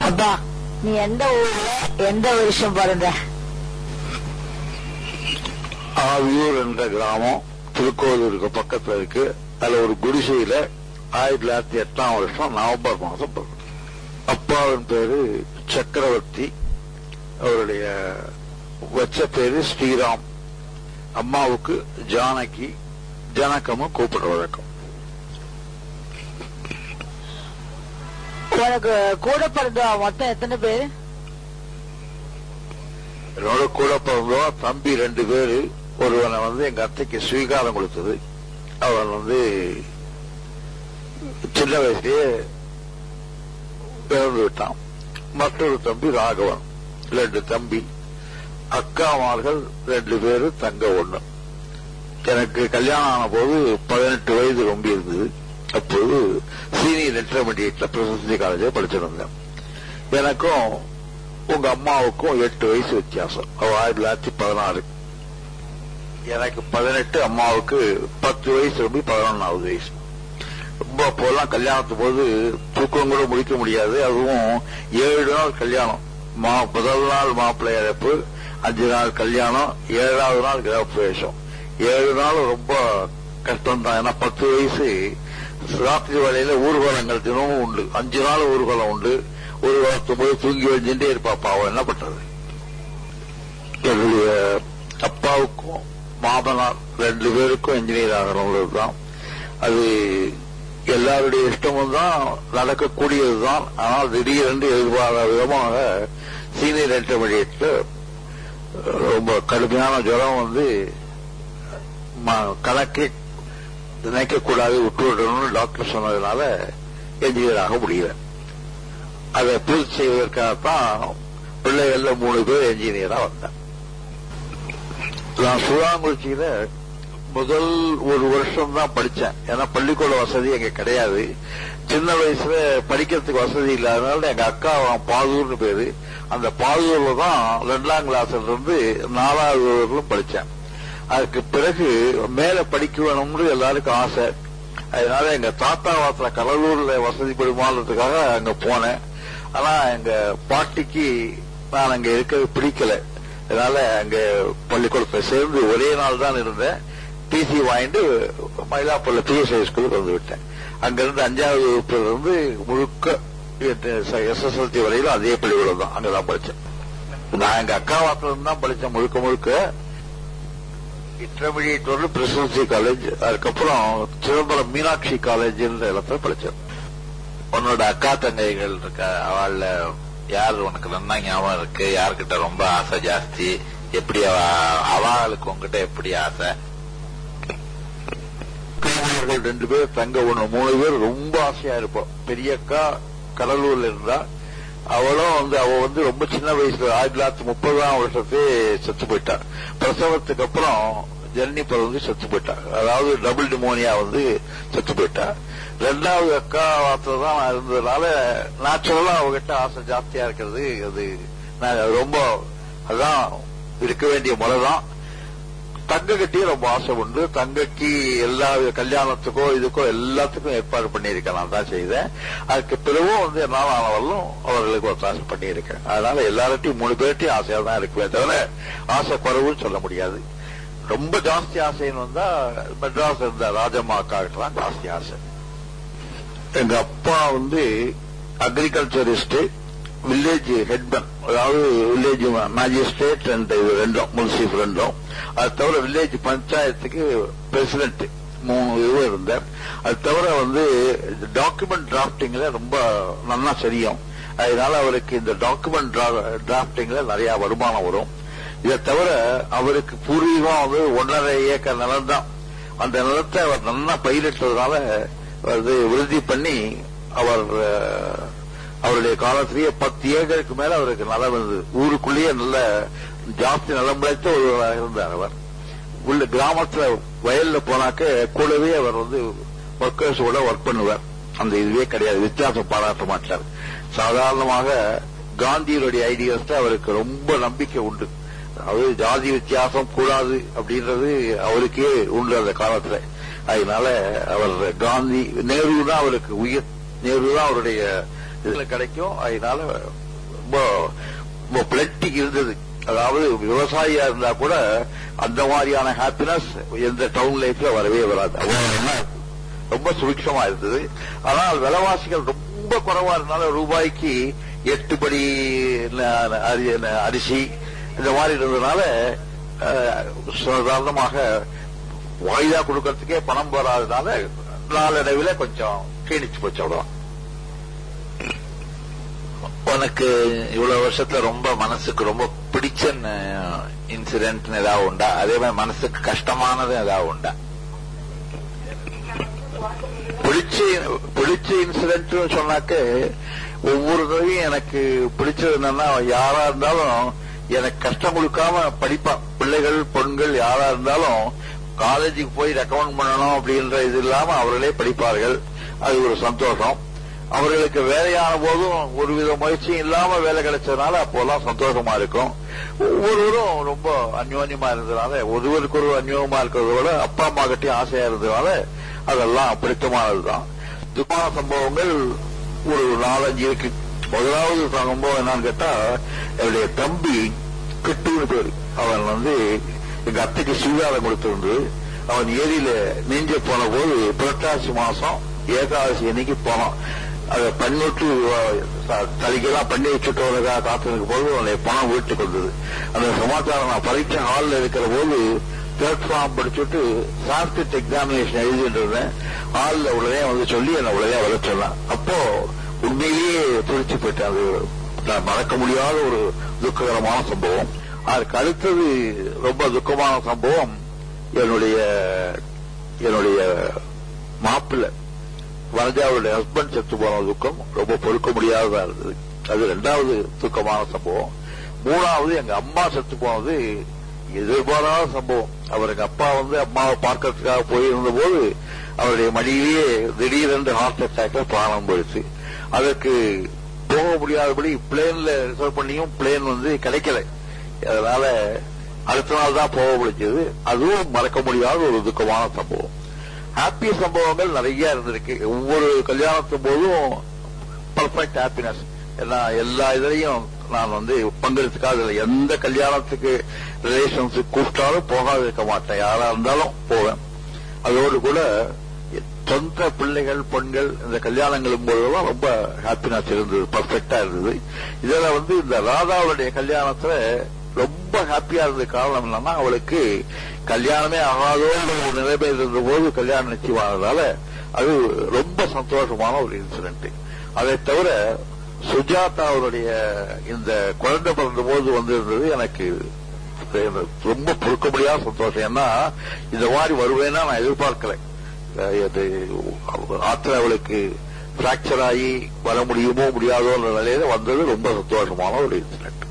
அப்பா நீ எந்த ஊர்ல எந்த வருஷம் பிறந்த ஆவியூர் என்ற கிராமம் திருக்கோவிலூருக்கு பக்கத்துல இருக்கு அதுல ஒரு குடிசையில ஆயிரத்தி தொள்ளாயிரத்தி எட்டாம் வருஷம் நவம்பர் மாசம் பிறந்தேன். அப்பாவின் பேரு சக்கரவர்த்தி அவருடைய வச்ச பேரு ஸ்ரீராம் அம்மாவுக்கு ஜானகி ஜனகமும் கூப்பிடுற வழக்கம் உனக்கு கூட பிறந்த மொத்தம் எத்தனை பேரு என்னோட கூட பிறந்தோம் தம்பி ரெண்டு பேரு ஒருவனை வந்து எங்க அத்தைக்கு ஸ்வீகாரம் கொடுத்தது அவன் வந்து சின்ன வயசுலயே பிறந்து விட்டான் மற்றொரு தம்பி ராகவன் ரெண்டு தம்பி அக்காமார்கள் ரெண்டு பேரு தங்க ஒண்ணு எனக்கு கல்யாணம் ஆன போது பதினெட்டு வயது ரொம்ப இருந்தது அப்போது சீனியர் இன்டர்மீடியட்ல பிரசித்தி காலேஜில் படிச்சிருந்தேன் எனக்கும் உங்க அம்மாவுக்கும் எட்டு வயசு வித்தியாசம் அவ ஆயிரத்தி தொள்ளாயிரத்தி பதினாறு எனக்கு பதினெட்டு அம்மாவுக்கு பத்து வயசு ரொம்ப பதினொன்னாவது வயசு ரொம்ப அப்போல்லாம் கல்யாணத்து போது தூக்கம் கூட முடிக்க முடியாது அதுவும் ஏழு நாள் கல்யாணம் மா முதல் நாள் மாப்பிள்ளை இழப்பு அஞ்சு நாள் கல்யாணம் ஏழாவது நாள் கிரகப்பிரவேசம் ஏழு நாள் ரொம்ப கஷ்டம் தான் ஏன்னா பத்து வயசு ராத்திரி வேலையில ஊர்வலங்கள் தினமும் உண்டு அஞ்சு நாள் ஊர்வலம் உண்டு ஊர்வலத்தும் போது தூங்கி வச்சுட்டே இருப்பா பாவம் என்ன பண்றது என்னுடைய அப்பாவுக்கும் மாமனார் ரெண்டு பேருக்கும் இன்ஜினியர் ஆகணுங்கிறது தான் அது எல்லாருடைய இஷ்டமும் தான் நடக்கக்கூடியதுதான் ஆனால் திடீரென்று எதிர்பாராத விதமாக சீனியர் இன்டர்மீடியட்ல ரொம்ப கடுமையான ஜுரம் வந்து ம- கணக்கே நினைக்கக்கூடாது விட்டுவிடணும்னு டாக்டர் சொன்னதுனால என்ஜினியர் ஆக முடியல அதை பூர்த்தி செய்வதற்காகத்தான் பிள்ளைகள்ல மூணு பேர் என்ஜினியரா வந்தேன் நான் சுழாங்குறிச்சியில முதல் ஒரு வருஷம் தான் படிச்சேன் ஏன்னா பள்ளிக்கூட வசதி எங்க கிடையாது சின்ன வயசுல படிக்கிறதுக்கு வசதி இல்லாதனால எங்க அக்கா பாதூர்னு பேரு அந்த பாதூர்ல தான் ரெண்டாம் கிளாஸ்ல இருந்து நாலாவது வரையிலும் படிச்சேன் அதுக்கு பிறகு மேல படிக்க வேணும்னு எல்லாருக்கும் ஆசை அதனால எங்க தாத்தா வாசல கடலூர்ல வசதிப்படுமானதுக்காக அங்க போனேன் ஆனா எங்க பாட்டிக்கு நான் அங்க இருக்கிறது பிடிக்கல அதனால அங்க பள்ளிக்கூடத்துல சேர்ந்து ஒரே நாள் தான் இருந்தேன் டிசி வாங்கிட்டு மயிலாப்பூர்ல பிஎஸ் ஹை ஸ்கூலுக்கு வந்து விட்டேன் அங்கிருந்து அஞ்சாவது வகுப்புல இருந்து முழுக்க எஸ்எஸ்எல்சி வரையிலும் அதே பள்ளிக்கூடம் தான் அங்கதான் படிச்சேன் நான் எங்க அக்கா வாசல இருந்து தான் படிச்சேன் முழுக்க முழுக்க இன்டர்மீடியட் வந்து பிரசிடென்சி காலேஜ் அதுக்கப்புறம் சிதம்பரம் மீனாட்சி காலேஜ்ன்ற இடத்துல படிச்சேன் உன்னோட அக்கா தங்கைகள் இருக்க அவள்ல யார் உனக்கு நல்லா ஞாபகம் இருக்கு யார்கிட்ட ரொம்ப ஆசை ஜாஸ்தி எப்படி அவ அவளுக்கு உங்ககிட்ட எப்படி ஆசை அக்காமார்கள் ரெண்டு பேர் தங்க ஒண்ணு மூணு பேர் ரொம்ப ஆசையா இருப்போம் பெரிய அக்கா கடலூர்ல இருந்தா அவளும் வந்து அவ வந்து ரொம்ப சின்ன வயசுல ஆயிரத்தி தொள்ளாயிரத்தி முப்பதாம் வருஷத்தே செத்து போயிட்டா பிரசவத்துக்கு அப்புறம் ஜெர்னிப்பர் வந்து செத்து போயிட்டா அதாவது டபுள் நிமோனியா வந்து செத்து போயிட்டா ரெண்டாவது அக்கா வார்த்தை தான் நான் இருந்ததுனால நேச்சுரலா அவகிட்ட ஆசை ஜாஸ்தியா இருக்கிறது அது நான் ரொம்ப அதான் இருக்க வேண்டிய முறைதான் தங்கக்கிட்டயும் ரொம்ப ஆசை உண்டு தங்கக்கு எல்லா கல்யாணத்துக்கோ இதுக்கோ எல்லாத்துக்கும் ஏற்பாடு பண்ணியிருக்கேன் நான் தான் செய்தேன் அதுக்கு பிறகும் வந்து என்னால் ஆனவர்களும் அவர்களுக்கு ஒத்தாசை பண்ணியிருக்கேன் அதனால எல்லார்ட்டையும் மூணு பேர்ட்டையும் ஆசையா தான் இருக்குமே தவிர ஆசை குறைவுன்னு சொல்ல முடியாது ரொம்ப ஜாஸ்தி ஆசைன்னு வந்தா மெட்ராஸ் இருந்த ராஜம்மா அக்காவுக்கு தான் ஜாஸ்தி ஆசை எங்க அப்பா வந்து அக்ரிகல்ச்சரிஸ்ட் வில்லேஜ் ஹெட்மன் அதாவது வில்லேஜ் மேஜிஸ்ட்ரேட் அண்ட் இது ரெண்டும் முன்சீஃப் ரெண்டும் அது தவிர வில்லேஜ் பஞ்சாயத்துக்கு பிரசிடென்ட் மூணு இது இருந்தேன் அது தவிர வந்து டாக்குமெண்ட் டிராப்டிங்ல ரொம்ப நல்லா தெரியும் அதனால அவருக்கு இந்த டாக்குமெண்ட் டிராப்டிங்ல நிறைய வருமானம் வரும் இதை தவிர அவருக்கு பூர்வீகம் வந்து ஒன்றரை ஏக்கர் நிலம் தான் அந்த நிலத்தை அவர் நல்லா பயிரிட்டதுனால அது விருத்தி பண்ணி அவர் அஹ், அவருடைய காலத்திலேயே பத்து ஏக்கருக்கு மேல அவருக்கு நிலம் இருந்தது ஊருக்குள்ளேயே நல்ல ஜாஸ்தி நிலம் பிழைத்த ஒருவராக இருந்தார் அவர் உள்ள கிராமத்துல வயல்ல போனாக்க கூடவே அவர் வந்து ஒர்க்கர்ஸோட ஒர்க் பண்ணுவார் அந்த இதுவே கிடையாது வித்தியாசம் பாராட்ட மாட்டார் சாதாரணமாக காந்தியினுடைய ஐடியாஸ் அவருக்கு ரொம்ப நம்பிக்கை உண்டு அதாவது ஜாதி வித்தியாசம் கூடாது அப்படின்றது அவருக்கே உண்டு அந்த காலத்துல அதனால அவர் காந்தி நேரு தான் அவருக்கு உயிர் நேரு தான் அவருடைய இதுல கிடைக்கும் அதனால ரொம்ப ரொம்ப பிளட்டி இருந்தது அதாவது விவசாயியா இருந்தா கூட அந்த மாதிரியான ஹாப்பினஸ் எந்த டவுன் லைஃப்ல வரவே வராது அவ்வளவு ரொம்ப சுபிக்ஷமா இருந்தது ஆனால் விலைவாசிகள் ரொம்ப குறைவா இருந்தாலும் ரூபாய்க்கு எட்டு படி ந- அரி- ந- அரிசி இந்த மாதிரி இருந்ததுனால அஹ், சாதாரணமாக வாய்தா கொடுக்கறதுக்கே பணம் வராதனால நாளடைவில் கொஞ்சம் கீழிச்சு போச்சு அவ்வளவுதான் உனக்கு இவ்வளவு வருஷத்துல ரொம்ப மனசுக்கு ரொம்ப பிடிச்ச இன்சிடென்ட் ஏதாவது உண்டா அதே மாதிரி மனசுக்கு கஷ்டமானது ஏதாவது உண்டா பிடிச்ச பிடிச்ச இன்சிடென்ட் சொன்னாக்க ஒவ்வொரு தடவையும் எனக்கு பிடிச்சது என்னன்னா யாரா இருந்தாலும் எனக்கு கஷ்டம் கொடுக்காம படிப்பான் பிள்ளைகள் பெண்கள் யாரா இருந்தாலும் காலேஜுக்கு போய் ரெக்கமெண்ட் பண்ணணும் அப்படின்ற இது இல்லாம அவர்களே படிப்பார்கள் அது ஒரு சந்தோஷம் அவர்களுக்கு வேலையான போதும் ஒருவித முயற்சியும் இல்லாம வேலை கிடைச்சதுனால அப்போல்லாம் சந்தோஷமா இருக்கும் ஒவ்வொருவரும் ரொம்ப அந்யோன்யமா இருந்ததுனால ஒருவருக்கு ஒரு அந்யோன்யமா இருக்கிறத விட அப்பா அம்மா கிட்டயும் ஆசையா இருந்ததுனால அதெல்லாம் பிடித்தமானதுதான் துப்பான சம்பவங்கள் ஒரு நாலஞ்சு இருக்கு முதலாவது சம்பவம் என்னன்னு கேட்டா என்னுடைய தம்பி கிட்டுன்னு பேரு அவன் வந்து எங்க அத்தைக்கு சீதாரம் கொடுத்திருந்து அவன் ஏரியில நீஞ்ச போன போது புரட்டாசி மாசம் ஏகாதசி அன்னைக்கு போனான் அதை பண்ணிட்டு தலைக்கெல்லாம் பண்ணி வச்சுட்டு வரதா காத்திருக்க போது அவனுடைய பணம் வீட்டுக்கு வந்தது அந்த சமாச்சாரம் நான் பரீட்சை ஹாலில் இருக்கிற போது தேர்ட் ஃபார்ம் படிச்சுட்டு சான்ஸ்கிரிட் எக்ஸாமினேஷன் எழுதிட்டு இருந்தேன் ஹாலில் உடனே வந்து சொல்லி என்னை உடனே வர சொன்னான் அப்போ உண்மையிலேயே துடிச்சு போயிட்டேன் அது நான் மறக்க முடியாத ஒரு துக்ககரமான சம்பவம் அதுக்கு அடுத்தது ரொம்ப துக்கமான சம்பவம் என்னுடைய என்னுடைய மாப்பிள்ளை வனஜாவுடைய ஹஸ்பண்ட் செத்து போன துக்கம் ரொம்ப பொறுக்க முடியாததா இருந்தது அது ரெண்டாவது துக்கமான சம்பவம் மூணாவது எங்க அம்மா செத்து போனது எதிர்பாராத சம்பவம் அவர் எங்க அப்பா வந்து அம்மாவை பார்க்கறதுக்காக போயிருந்த போது அவருடைய மடியிலேயே திடீரென்று ஹார்ட் அட்டாக்ல பிராணம் போயிடுச்சு அதற்கு போக முடியாதபடி பிளேன்ல ரிசர்வ் பண்ணியும் பிளேன் வந்து கிடைக்கல அதனால அடுத்த நாள் தான் போக முடிஞ்சது அதுவும் மறக்க முடியாத ஒரு துக்கமான சம்பவம் ஹாப்பி சம்பவங்கள் நிறைய இருந்திருக்கு ஒவ்வொரு கல்யாணத்து போதும் பர்ஃபெக்ட் ஹாப்பினஸ் எல்லா எல்லா இதுலயும் நான் வந்து பங்கெடுத்துக்காத இல்லை எந்த கல்யாணத்துக்கு ரிலேஷன்ஸ் கூப்பிட்டாலும் போகாது இருக்க மாட்டேன் யாரா இருந்தாலும் போவேன் அதோடு கூட சொந்த பிள்ளைகள் பெண்கள் இந்த கல்யாணங்களும் போதெல்லாம் ரொம்ப ஹாப்பினஸ் இருந்தது பர்ஃபெக்டா இருந்தது இதுல வந்து இந்த ராதாவுடைய கல்யாணத்துல ரொம்ப ஹாப்பியா இருந்த காரணம் என்னன்னா அவளுக்கு கல்யாணமே ஆகாதோன்ற ஒரு நிலைமை இருந்த போது கல்யாணம் நிச்சயமானதால அது ரொம்ப சந்தோஷமான ஒரு இன்சிடென்ட் அதை தவிர சுஜாதா அவருடைய இந்த குழந்தை பிறந்த போது வந்திருந்தது எனக்கு ரொம்ப பொறுக்க முடியாத சந்தோஷம் ஏன்னா இந்த மாதிரி வருவேன்னா நான் எதிர்பார்க்கல அது ஆத்திர அவளுக்கு பிராக்சர் ஆகி வர முடியுமோ முடியாதோன்ற நிலையில வந்தது ரொம்ப சந்தோஷமான ஒரு இன்சிடென்ட்